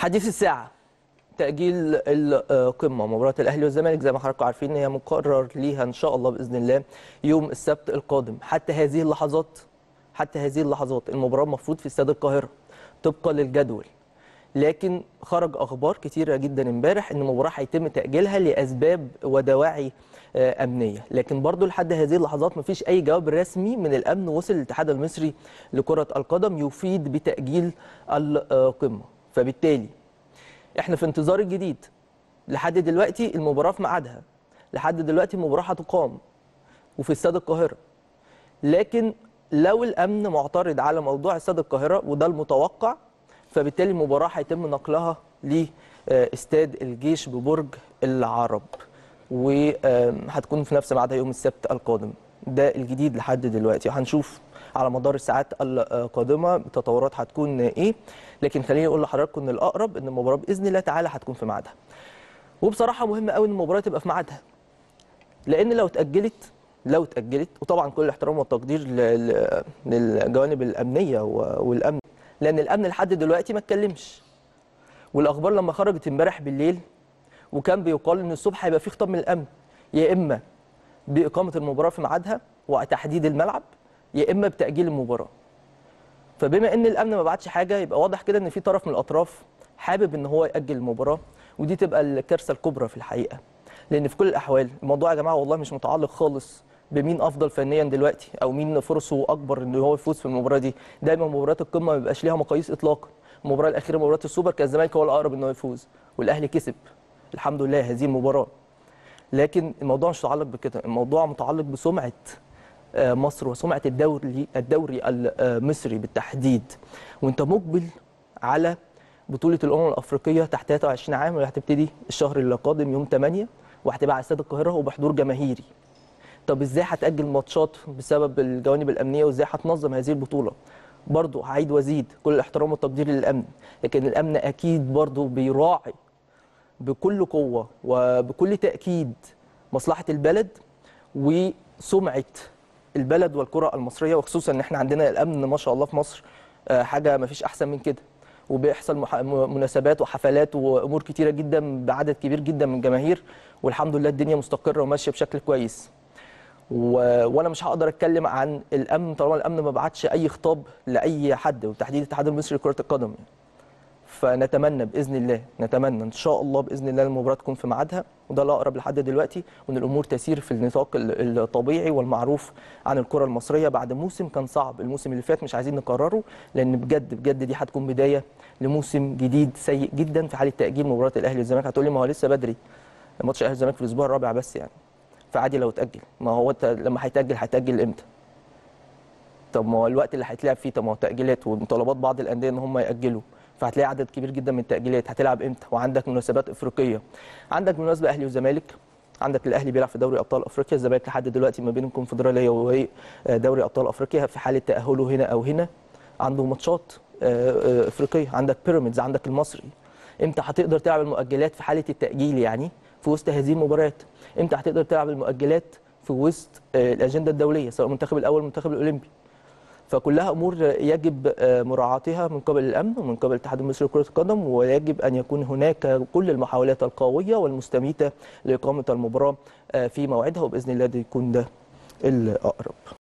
حديث الساعة تأجيل القمة مباراة الأهلي والزمالك زي ما حضراتكم عارفين هي مقرر ليها إن شاء الله بإذن الله يوم السبت القادم حتى هذه اللحظات حتى هذه اللحظات المباراة المفروض في استاد القاهرة طبقا للجدول لكن خرج اخبار كتيره جدا امبارح ان المباراه هيتم تاجيلها لاسباب ودواعي آه، امنيه لكن برضو لحد هذه اللحظات مفيش اي جواب رسمي من الامن وصل للاتحاد المصري لكره القدم يفيد بتاجيل القمه فبالتالي احنا في انتظار الجديد لحد دلوقتي المباراه في ميعادها لحد دلوقتي المباراه هتقام وفي استاد القاهره لكن لو الامن معترض على موضوع استاد القاهره وده المتوقع فبالتالي المباراه هيتم نقلها لاستاد الجيش ببرج العرب وهتكون في نفس ميعادها يوم السبت القادم ده الجديد لحد دلوقتي وهنشوف على مدار الساعات القادمه التطورات هتكون ايه لكن خليني اقول لحضراتكم ان الاقرب ان المباراه باذن الله تعالى هتكون في ميعادها وبصراحه مهم قوي ان المباراه تبقى في ميعادها لان لو اتاجلت لو اتاجلت وطبعا كل الاحترام والتقدير ل- ل- للجوانب الامنيه و- والامن لان الامن لحد دلوقتي ما اتكلمش والاخبار لما خرجت امبارح بالليل وكان بيقال ان الصبح هيبقى في خطاب من الامن يا اما باقامه المباراه في ميعادها وتحديد الملعب يا اما بتاجيل المباراه فبما ان الامن ما بعتش حاجه يبقى واضح كده ان في طرف من الاطراف حابب ان هو ياجل المباراه ودي تبقى الكارثه الكبرى في الحقيقه لان في كل الاحوال الموضوع يا جماعه والله مش متعلق خالص بمين افضل فنيا دلوقتي او مين فرصه اكبر ان هو يفوز في المباراه دي دايما مباريات القمه ما بيبقاش ليها مقاييس اطلاقا المباراه الاخيره مباراه السوبر كان الزمالك هو الاقرب ان هو يفوز والاهلي كسب الحمد لله هذه المباراه لكن الموضوع مش متعلق بكده الموضوع متعلق بسمعه آه، مصر وسمعه الدوري الدوري المصري بالتحديد وانت مقبل على بطوله الامم الافريقيه تحت 23 عام اللي هتبتدي الشهر القادم يوم 8 وهتبقى على استاد القاهره وبحضور جماهيري طب ازاي هتاجل ماتشات بسبب الجوانب الامنيه وازاي هتنظم هذه البطوله برضه هعيد وازيد كل الاحترام والتقدير للامن لكن الامن اكيد برضه بيراعي بكل قوه وبكل تاكيد مصلحه البلد وسمعه البلد والكره المصريه وخصوصا ان احنا عندنا الامن ما شاء الله في مصر آه، حاجه ما فيش احسن من كده وبيحصل مح- م- مناسبات وحفلات وامور كتيره جدا بعدد كبير جدا من الجماهير والحمد لله الدنيا مستقره وماشيه بشكل كويس و... وانا مش هقدر اتكلم عن الامن طالما الامن ما بعتش اي خطاب لاي حد وبالتحديد الاتحاد المصري لكره القدم يعني. فنتمنى باذن الله نتمنى ان شاء الله باذن الله المباراه تكون في ميعادها وده الاقرب لحد دلوقتي وان الامور تسير في النطاق ال- الطبيعي والمعروف عن الكره المصريه بعد موسم كان صعب الموسم اللي فات مش عايزين نكرره لان بجد بجد دي هتكون بدايه لموسم جديد سيء جدا في حاله تاجيل مباراه الاهلي والزمالك هتقولي ما هو لسه بدري ماتش الاهلي والزمالك في الاسبوع الرابع بس يعني فعادي لو اتاجل ما هو انت لما هيتاجل هيتاجل امتى طب ما هو الوقت اللي هيتلعب فيه طب ما هو تاجيلات ومطالبات بعض الانديه ان هم ياجلوا فهتلاقي عدد كبير جدا من التاجيلات هتلعب امتى وعندك مناسبات افريقيه عندك مناسبه اهلي وزمالك عندك الاهلي بيلعب في دوري ابطال افريقيا الزمالك لحد دلوقتي ما بين الكونفدراليه ودوري ابطال افريقيا في حاله تاهله هنا او هنا عنده ماتشات آه، آه، افريقيه عندك بيراميدز عندك المصري امتى هتقدر تلعب المؤجلات في حاله التاجيل يعني في وسط هذه المباريات امتى هتقدر تلعب المؤجلات في وسط آه، الاجنده الدوليه سواء المنتخب الاول المنتخب الاولمبي فكلها امور يجب آه، مراعاتها من قبل الامن ومن قبل الاتحاد المصري لكره القدم ويجب ان يكون هناك كل المحاولات القويه والمستميته لاقامه المباراه آه، في موعدها وباذن الله ده يكون ده الاقرب